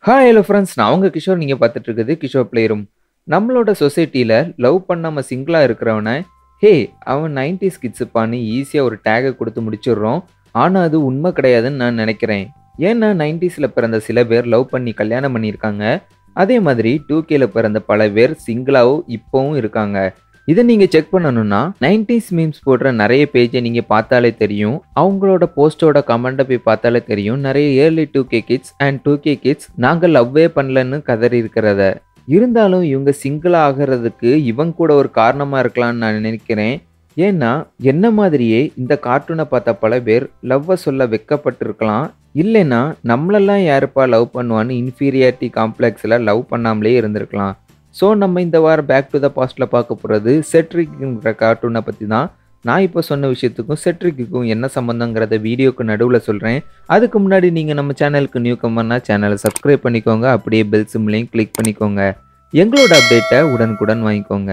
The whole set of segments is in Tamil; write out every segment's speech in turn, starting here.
ஹாய் ஹலோ ஃப்ரெண்ட்ஸ் நான் உங்க கிஷோர் நீங்கள் பார்த்துட்டு இருக்குது கிஷோர் பிளே ரூம் நம்மளோட சொசைட்டியில் லவ் பண்ணாமல் சிங்கிளாக இருக்கிறவனை ஹே அவன் நைன்டிஸ் கிட்ஸுப்பான்னு ஈஸியாக ஒரு டேகை கொடுத்து முடிச்சிடுறோம் ஆனால் அது உண்மை கிடையாதுன்னு நான் நினைக்கிறேன் ஏன்னா நைன்டிஸில் பிறந்த சில பேர் லவ் பண்ணி கல்யாணம் பண்ணியிருக்காங்க அதே மாதிரி டூ கேல பிறந்த பல பேர் சிங்கிளாகவும் இப்போவும் இருக்காங்க இதை நீங்கள் செக் பண்ணணும்னா நைன்டிஸ் மீம்ஸ் போடுற நிறைய பேஜை நீங்கள் பார்த்தாலே தெரியும் அவங்களோட போஸ்டோட கமெண்ட்டை போய் பார்த்தாலே தெரியும் நிறைய early two K kids and two K kids நாங்கள் லவ்வே பண்ணலன்னு கதறி இருக்கிறத இருந்தாலும் இவங்க சிங்கிள் ஆகிறதுக்கு இவங்க கூட ஒரு காரணமாக இருக்கலாம்னு நான் நினைக்கிறேன் ஏன்னா என்ன மாதிரியே இந்த கார்ட்டூனை பார்த்த பல பேர் லவ்வை சொல்ல வெக்கப்பட்டிருக்கலாம் இல்லைன்னா நம்மளெல்லாம் யாருப்பா லவ் பண்ணுவான்னு இன்ஃபீரியாரிட்டி காம்ப்ளெக்ஸில் லவ் பண்ணாமலே இருந்திருக்கலாம் ஸோ நம்ம இந்த வாரம் பேக் டு த பாஸ்ட்டில் பார்க்க போகிறது செட்ரிக்ங்கிற கார்ட்டூனை பற்றி தான் நான் இப்போ சொன்ன விஷயத்துக்கும் செட்ரிக்குக்கும் என்ன சம்மந்தங்கிறத வீடியோக்கு நடுவில் சொல்கிறேன் அதுக்கு முன்னாடி நீங்கள் நம்ம சேனலுக்கு நியூ கம்மர்னா சேனலை சப்ஸ்கிரைப் பண்ணிக்கோங்க அப்படியே பெல் சிம்லையும் கிளிக் பண்ணிக்கோங்க எங்களோட அப்டேட்டை உடனுக்குடன் வாங்கிக்கோங்க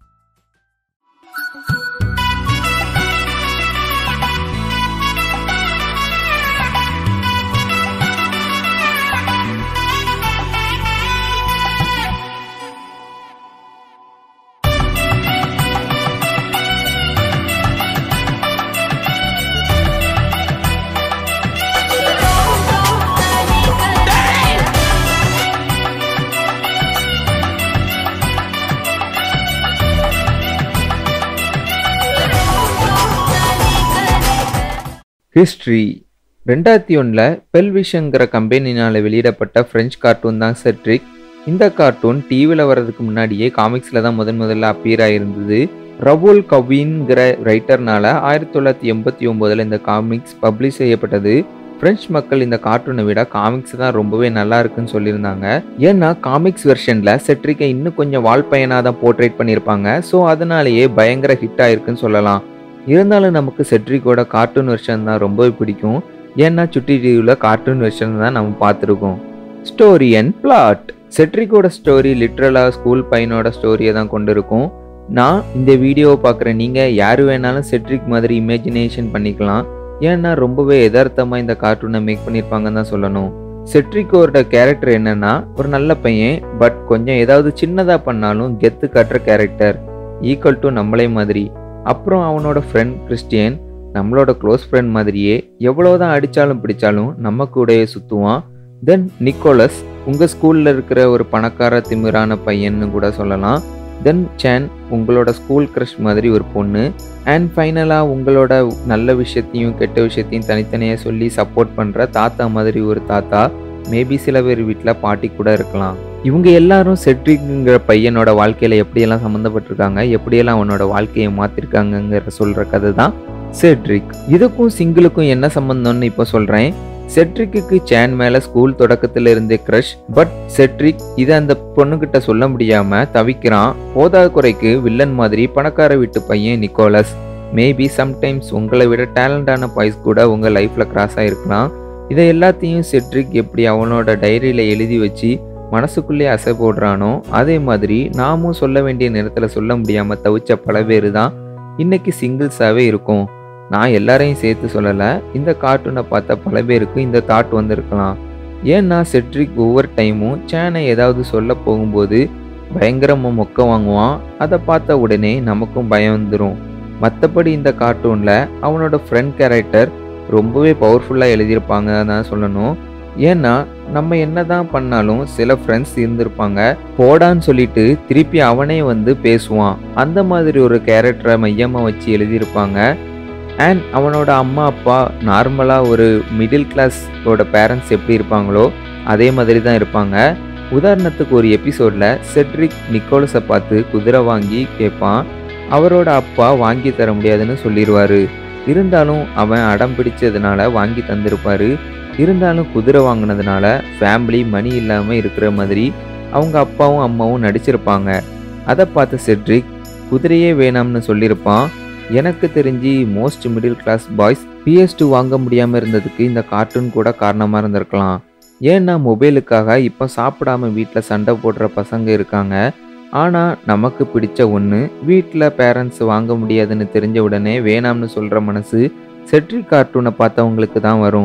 ஹிஸ்ட்ரி ரெண்டாயிரத்தி ஒன்றில் பெல்விஷங்கிற கம்பெனினால் வெளியிடப்பட்ட ஃப்ரெஞ்ச் கார்ட்டூன் தான் செட்ரிக் இந்த கார்ட்டூன் டிவியில் வர்றதுக்கு முன்னாடியே காமிக்ஸில் தான் முதன் முதல்ல அப்பியர் ஆயிருந்தது ரவோல் கவின்கிற ரைட்டர்னால ஆயிரத்தி தொள்ளாயிரத்தி எண்பத்தி ஒம்போதில் இந்த காமிக்ஸ் பப்ளிஷ் செய்யப்பட்டது ஃப்ரெஞ்ச் மக்கள் இந்த கார்ட்டூனை விட காமிக்ஸ் தான் ரொம்பவே நல்லா இருக்குன்னு சொல்லியிருந்தாங்க ஏன்னா காமிக்ஸ் வெர்ஷனில் செட்ரிக்கை இன்னும் கொஞ்சம் வால்பயனாக தான் போர்ட்ரேட் பண்ணியிருப்பாங்க ஸோ அதனாலேயே பயங்கர ஹிட் ஆயிருக்குன்னு சொல்லலாம் இருந்தாலும் நமக்கு செட்ரிக்கோட கார்ட்டூன் வெர்ஷன் தான் ரொம்பவே பிடிக்கும் ஏன்னா சுட்டி டிவியில் கார்ட்டூன் வெர்ஷன் தான் நம்ம பார்த்துருக்கோம் ஸ்டோரி அண்ட் பிளாட் செட்ரிக்கோட ஸ்டோரி லிட்ரலாக ஸ்கூல் பையனோட ஸ்டோரியை தான் கொண்டு இருக்கும் நான் இந்த வீடியோவை பார்க்குற நீங்கள் யார் வேணாலும் செட்ரிக் மாதிரி இமேஜினேஷன் பண்ணிக்கலாம் ஏன்னா ரொம்பவே யதார்த்தமாக இந்த கார்ட்டூனை மேக் பண்ணியிருப்பாங்கன்னு தான் சொல்லணும் செட்ரிக்கோட கேரக்டர் என்னன்னா ஒரு நல்ல பையன் பட் கொஞ்சம் ஏதாவது சின்னதாக பண்ணாலும் கெத்து காட்டுற கேரக்டர் ஈக்குவல் டு நம்மளே மாதிரி அப்புறம் அவனோட ஃப்ரெண்ட் கிறிஸ்டியன் நம்மளோட க்ளோஸ் ஃப்ரெண்ட் மாதிரியே எவ்வளோதான் அடித்தாலும் பிடிச்சாலும் நம்ம கூடயே சுற்றுவான் தென் நிக்கோலஸ் உங்கள் ஸ்கூலில் இருக்கிற ஒரு பணக்கார திமிரான பையன்னு கூட சொல்லலாம் தென் சேன் உங்களோட ஸ்கூல் க்ரஷ் மாதிரி ஒரு பொண்ணு அண்ட் ஃபைனலாக உங்களோட நல்ல விஷயத்தையும் கெட்ட விஷயத்தையும் தனித்தனியாக சொல்லி சப்போர்ட் பண்ணுற தாத்தா மாதிரி ஒரு தாத்தா மேபி சில பேர் வீட்டில் பாட்டி கூட இருக்கலாம் இவங்க எல்லாரும் செட்ரிக்ங்கிற பையனோட வாழ்க்கையில் எப்படியெல்லாம் சம்மந்தப்பட்டிருக்காங்க எப்படியெல்லாம் அவனோட வாழ்க்கையை மாற்றிருக்காங்கங்கிற சொல்கிற கதை தான் செட்ரிக் இதுக்கும் சிங்கிளுக்கும் என்ன சம்மந்தம்னு இப்போ சொல்கிறேன் செட்ரிக்கு சேன் மேலே ஸ்கூல் தொடக்கத்துல இருந்தே க்ரஷ் பட் செட்ரிக் இதை அந்த பொண்ணுகிட்ட சொல்ல முடியாம தவிக்கிறான் போதாத குறைக்கு வில்லன் மாதிரி பணக்கார வீட்டு பையன் நிக்கோலஸ் மேபி சம்டைம்ஸ் உங்களை விட டேலண்டான பாய்ஸ் கூட உங்கள் லைஃப்பில் கிராஸ் ஆகிருக்கலாம் இதை எல்லாத்தையும் செட்ரிக் எப்படி அவனோட டைரியில் எழுதி வச்சு மனசுக்குள்ளே அசை போடுறானோ அதே மாதிரி நாமும் சொல்ல வேண்டிய நேரத்தில் சொல்ல முடியாமல் தவிச்ச பல பேர் தான் இன்னைக்கு சிங்கிள்ஸாகவே இருக்கும் நான் எல்லாரையும் சேர்த்து சொல்லலை இந்த கார்ட்டூனை பார்த்த பல பேருக்கு இந்த தாட் வந்திருக்கலாம் ஏன்னா செட்ரிக் ஒவ்வொரு டைமும் சேனை ஏதாவது சொல்ல போகும்போது பயங்கரமாக மொக்க வாங்குவான் அதை பார்த்த உடனே நமக்கும் பயம் வந்துடும் மற்றபடி இந்த கார்ட்டூனில் அவனோட ஃப்ரெண்ட் கேரக்டர் ரொம்பவே பவர்ஃபுல்லாக எழுதியிருப்பாங்க தான் சொல்லணும் ஏன்னா நம்ம என்ன தான் பண்ணாலும் சில ஃப்ரெண்ட்ஸ் இருந்திருப்பாங்க போடான்னு சொல்லிட்டு திருப்பி அவனே வந்து பேசுவான் அந்த மாதிரி ஒரு கேரக்டரை மையமாக வச்சு எழுதியிருப்பாங்க அண்ட் அவனோட அம்மா அப்பா நார்மலாக ஒரு மிடில் கிளாஸோட பேரண்ட்ஸ் எப்படி இருப்பாங்களோ அதே மாதிரி தான் இருப்பாங்க உதாரணத்துக்கு ஒரு எபிசோடில் செட்ரிக் நிக்கோலஸை பார்த்து குதிரை வாங்கி கேட்பான் அவரோட அப்பா வாங்கி தர முடியாதுன்னு சொல்லிடுவாரு இருந்தாலும் அவன் அடம் பிடிச்சதுனால வாங்கி தந்திருப்பாரு இருந்தாலும் குதிரை வாங்கினதுனால ஃபேமிலி மணி இல்லாமல் இருக்கிற மாதிரி அவங்க அப்பாவும் அம்மாவும் நடிச்சிருப்பாங்க அதை பார்த்த செட்ரிக் குதிரையே வேணாம்னு சொல்லியிருப்பான் எனக்கு தெரிஞ்சு most middle class boys PS two வாங்க முடியாமல் இருந்ததுக்கு இந்த கார்ட்டூன் கூட காரணமாக இருந்திருக்கலாம் ஏன்னா மொபைலுக்காக இப்போ சாப்பிடாம வீட்டில் சண்டை போடுற பசங்க இருக்காங்க ஆனால் நமக்கு பிடிச்ச ஒன்று வீட்டில் பேரண்ட்ஸ் வாங்க முடியாதுன்னு தெரிஞ்ச உடனே வேணாம்னு சொல்கிற மனசு செட்ரி கார்ட்டூனை பார்த்தவங்களுக்கு தான் வரும்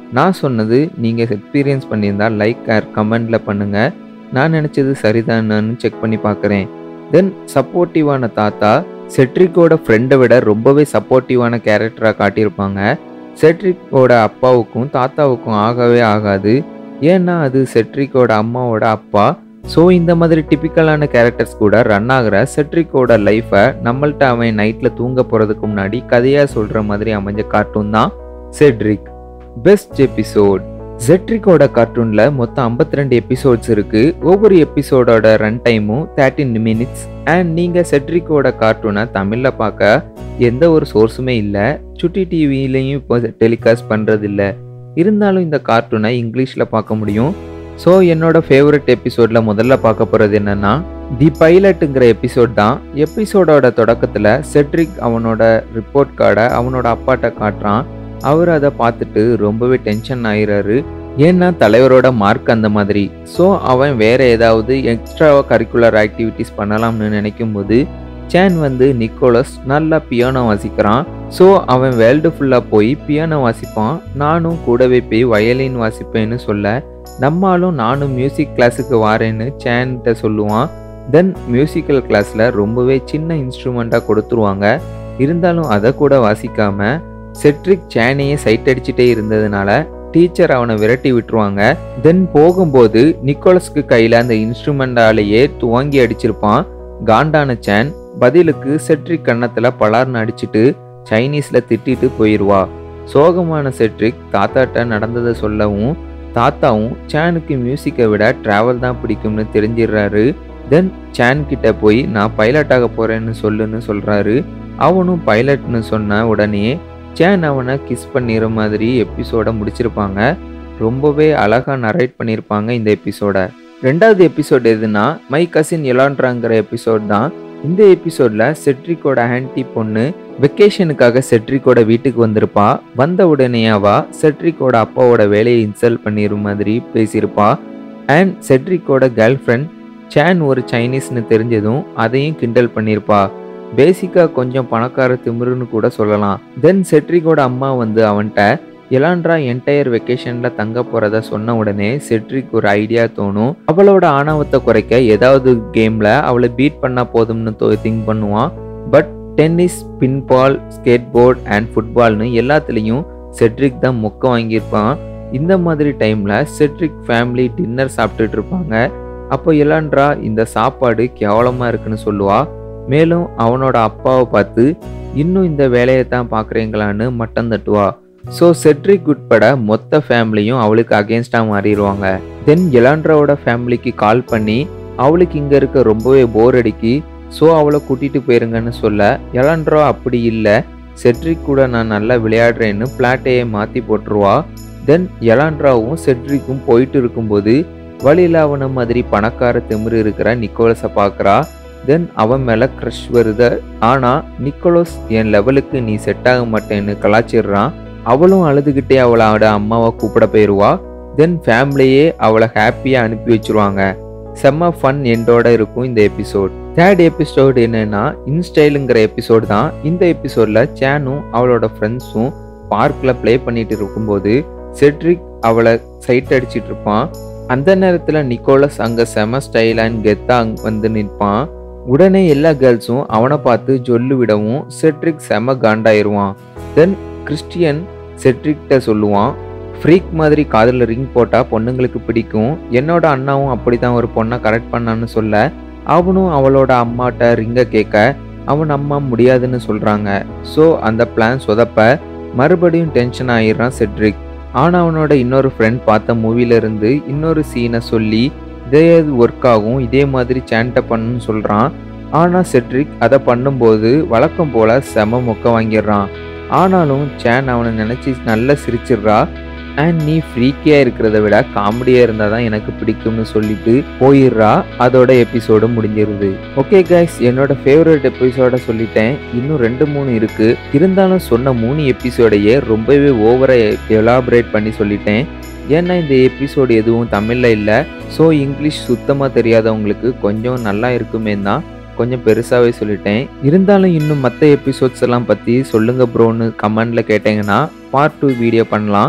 நான் சொன்னது நீங்கள் எக்ஸ்பீரியன்ஸ் பண்ணியிருந்தால் லைக் ஆர் கமெண்டில் பண்ணுங்கள் நான் நினச்சது சரிதானான்னு செக் பண்ணி பார்க்குறேன் தென் சப்போர்ட்டிவான தாத்தா செட்ரிக்கோட ஃப்ரெண்டை விட ரொம்பவே சப்போர்ட்டிவான கேரக்டராக காட்டியிருப்பாங்க செட்ரிக்கோட அப்பாவுக்கும் தாத்தாவுக்கும் ஆகவே ஆகாது ஏன்னா அது செட்ரிக்கோட அம்மாவோட அப்பா ஸோ இந்த மாதிரி டிப்பிக்கலான கேரக்டர்ஸ் கூட ரன் ஆகிற செட்ரிக்கோட லைஃப்பை நம்மள்ட்ட அவன் நைட்டில் தூங்க போகிறதுக்கு முன்னாடி கதையாக சொல்கிற மாதிரி அமைஞ்ச கார்ட்டூன் தான் செட்ரிக் பெஸ்ட் எபிசோட் ஜெட்ரிக்கோட கார்ட்டூனில் மொத்தம் 52 ரெண்டு எபிசோட்ஸ் இருக்குது ஒவ்வொரு எபிசோடோட ரன் டைமும் தேர்ட்டின் மினிட்ஸ் அண்ட் நீங்கள் செட்ரிக்கோட கார்ட்டூனை தமிழில் பார்க்க எந்த ஒரு சோர்ஸுமே இல்லை சுட்டி டிவிலையும் இப்போ டெலிகாஸ்ட் பண்ணுறதில்ல இருந்தாலும் இந்த கார்ட்டூனை இங்கிலீஷில் பார்க்க முடியும் ஸோ என்னோட ஃபேவரட் எபிசோடில் முதல்ல பார்க்க போகிறது என்னன்னா தி பைலட்டுங்கிற எபிசோட் தான் எபிசோடோட தொடக்கத்தில் செட்ரிக் அவனோட ரிப்போர்ட் கார்டை அவனோட அப்பாட்ட காட்டுறான் அவர் அதை பார்த்துட்டு ரொம்பவே டென்ஷன் ஆயிறாரு ஏன்னா தலைவரோட மார்க் அந்த மாதிரி ஸோ அவன் வேற ஏதாவது எக்ஸ்ட்ரா கரிக்குலர் ஆக்டிவிட்டிஸ் பண்ணலாம்னு நினைக்கும் போது சேன் வந்து நிக்கோலஸ் நல்லா பியானோ வாசிக்கிறான் ஸோ அவன் வேர்ல்டு ஃபுல்லாக போய் பியானோ வாசிப்பான் நானும் கூடவே போய் வயலின் வாசிப்பேன்னு சொல்ல நம்மாலும் நானும் மியூசிக் கிளாஸுக்கு வாரேன்னு சேன்கிட்ட சொல்லுவான் தென் மியூசிக்கல் கிளாஸில் ரொம்பவே சின்ன இன்ஸ்ட்ருமெண்ட்டாக கொடுத்துருவாங்க இருந்தாலும் அதை கூட வாசிக்காம செட்ரிக் சேனையே சைட் அடிச்சுட்டே இருந்ததுனால டீச்சர் அவனை விரட்டி விட்டுருவாங்க தென் போகும்போது நிக்கோலஸ்க்கு கையில் அந்த இன்ஸ்ட்ருமெண்டாலேயே துவங்கி அடிச்சிருப்பான் காண்டான சேன் பதிலுக்கு செட்ரிக் கன்னத்தில் பலார்னு அடிச்சிட்டு சைனீஸில் திட்டிட்டு போயிடுவா சோகமான செட்ரிக் தாத்தாட்ட நடந்ததை சொல்லவும் தாத்தாவும் சேனுக்கு மியூசிக்கை விட டிராவல் தான் பிடிக்கும்னு தெரிஞ்சிடுறாரு தென் சேன் கிட்ட போய் நான் பைலட்டாக போறேன்னு சொல்லுன்னு சொல்றாரு அவனும் பைலட்னு சொன்ன உடனே சேன் அவனை கிஸ் பண்ணிடுற மாதிரி எபிசோட முடிச்சிருப்பாங்க ரொம்பவே அழகா நரேட் பண்ணியிருப்பாங்க இந்த எபிசோட ரெண்டாவது எபிசோட் எதுனா மை கசின் எலான்ட்ராங்கிற எபிசோட் தான் இந்த எபிசோட்ல செட்ரிக்கோட ஆன்டி பொண்ணு வெக்கேஷனுக்காக செட்ரிக்கோட வீட்டுக்கு வந்திருப்பா வந்த உடனே அவ செட்ரிக்கோட அப்பாவோட வேலையை இன்சல்ட் பண்ணிடுற மாதிரி பேசியிருப்பா அண்ட் செட்ரிக்கோட கேர்ள் ஃப்ரெண்ட் சேன் ஒரு சைனீஸ்னு தெரிஞ்சதும் அதையும் கிண்டல் பண்ணியிருப்பா பேசிக்காக கொஞ்சம் பணக்கார திமிருன்னு கூட சொல்லலாம் தென் செட்ரிக்கோட அம்மா வந்து அவன்கிட்ட எலான்ட்ரா என்டையர் வெக்கேஷனில் தங்க போகிறத சொன்ன உடனே செட்ரிக் ஒரு ஐடியா தோணும் அவளோட ஆணவத்தை குறைக்க ஏதாவது கேமில் அவளை பீட் பண்ணால் போதும்னு திங்க் பண்ணுவான் but tennis pinball skateboard and ஃபுட்பால்னு எல்லாத்துலேயும் செட்ரிக் தான் மொக்க வாங்கியிருப்பான் இந்த மாதிரி டைமில் செட்ரிக் ஃபேமிலி டின்னர் சாப்பிட்டுட்டு இருப்பாங்க அப்போ எலான்ட்ரா இந்த சாப்பாடு கேவலமாக இருக்குன்னு சொல்லுவா மேலும் அவனோட அப்பாவை பார்த்து இன்னும் இந்த வேலையை தான் பார்க்குறீங்களான்னு மட்டம் தட்டுவா ஸோ செட்ரிக் உட்பட மொத்த ஃபேமிலியும் அவளுக்கு அகேன்ஸ்டாக மாறிடுவாங்க தென் எலாண்ட்ராவோட ஃபேமிலிக்கு கால் பண்ணி அவளுக்கு இங்கே இருக்க ரொம்பவே போர் அடிக்கி ஸோ அவளை கூட்டிகிட்டு போயிருங்கன்னு சொல்ல எலாண்ட்ரா அப்படி இல்லை செட்ரிக் கூட நான் நல்லா விளையாடுறேன்னு பிளாட்டையே மாற்றி போட்டுருவா தென் எலாண்ட்ராவும் செட்ரிக்கும் போயிட்டு இருக்கும்போது வழியில் அவனை மாதிரி பணக்கார திமிரு இருக்கிற நிக்கோலஸை பார்க்குறா தென் அவன் மேலே க்ரஷ் வருது ஆனால் நிக்கோலஸ் என் லெவலுக்கு நீ செட் ஆக மாட்டேன்னு கலாச்சிடுறான் அவளும் அழுதுகிட்டே அவளோட அம்மாவை கூப்பிட போயிடுவா தென் ஃபேமிலியே அவளை ஹாப்பியாக அனுப்பி வச்சிருவாங்க செம்ம ஃபன் எண்டோட இருக்கும் இந்த எபிசோட் தேர்ட் எபிசோடு என்னன்னா இன்ஸ்டைலுங்கிற எபிசோடு தான் இந்த எபிசோடில் சேனும் அவளோட ஃப்ரெண்ட்ஸும் பார்க்கில் ப்ளே பண்ணிட்டு இருக்கும்போது செட்ரிக் அவளை சைட் அடிச்சிட்டு இருப்பான் அந்த நேரத்தில் நிக்கோலஸ் அங்கே செம ஸ்டைல் அண்ட் கெத்தா அங்கே வந்து நிற்பான் உடனே எல்லா கேர்ள்ஸும் அவனை பார்த்து ஜொல்லு விடவும் செட்ரிக் செம காண்டாயிருவான் தென் கிறிஸ்டியன் செட்ரிக்ட சொல்லுவான் ஃப்ரீக் மாதிரி காதில் ரிங் போட்டால் பொண்ணுங்களுக்கு பிடிக்கும் என்னோட அண்ணாவும் அப்படி தான் ஒரு பொண்ணை கரெக்ட் பண்ணான்னு சொல்ல அவனும் அவளோட அம்மாட்ட ரிங்கை கேட்க அவன் அம்மா முடியாதுன்னு சொல்கிறாங்க ஸோ அந்த பிளான் சொதப்ப மறுபடியும் டென்ஷன் ஆயிடுறான் செட்ரிக் ஆனால் அவனோட இன்னொரு ஃப்ரெண்ட் பார்த்த மூவில இருந்து இன்னொரு சீனை சொல்லி இதே ஒர்க் ஆகும் இதே மாதிரி சேண்டை பண்ணுன்னு சொல்கிறான் ஆனால் செட்ரிக் அதை பண்ணும்போது வழக்கம் போல் செம மொக்க வாங்கிடுறான் ஆனாலும் சேன் அவனை நினச்சி நல்லா சிரிச்சிடுறா அண்ட் நீ ஃப்ரீக்கியாக இருக்கிறத விட காமெடியாக இருந்தால் தான் எனக்கு பிடிக்கும்னு சொல்லிட்டு போயிடுறா அதோட எபிசோடு முடிஞ்சிருது ஓகே கைஸ் என்னோட ஃபேவரட் எபிசோட சொல்லிட்டேன் இன்னும் ரெண்டு மூணு இருக்கு இருந்தாலும் சொன்ன மூணு எபிசோடையே ரொம்பவே ஓவராக எலாபரேட் பண்ணி சொல்லிட்டேன் ஏன்னா இந்த எபிசோடு எதுவும் தமிழில் இல்லை ஸோ இங்கிலீஷ் சுத்தமாக தெரியாதவங்களுக்கு கொஞ்சம் நல்லா இருக்குமே தான் கொஞ்சம் பெருசாகவே சொல்லிட்டேன் இருந்தாலும் இன்னும் மற்ற எபிசோட்ஸ் எல்லாம் பற்றி சொல்லுங்க ப்ரோன்னு கமெண்டில் கேட்டிங்கன்னா பார்ட் டூ வீடியோ பண்ணலாம்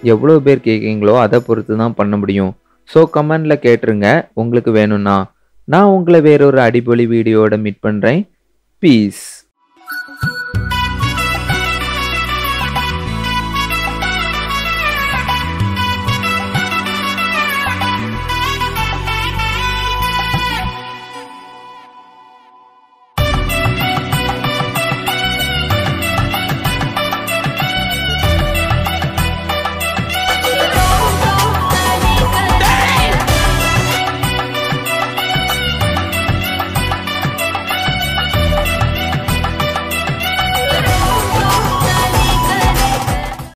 எவ்வளோ பேர் கேட்குறீங்களோ அதை பொறுத்து தான் பண்ண முடியும் ஸோ கமெண்டில் கேட்டுருங்க உங்களுக்கு வேணும்னா நான் உங்களை வேறொரு அடிப்பொலி வீடியோவோட மீட் பண்ணுறேன் பீஸ்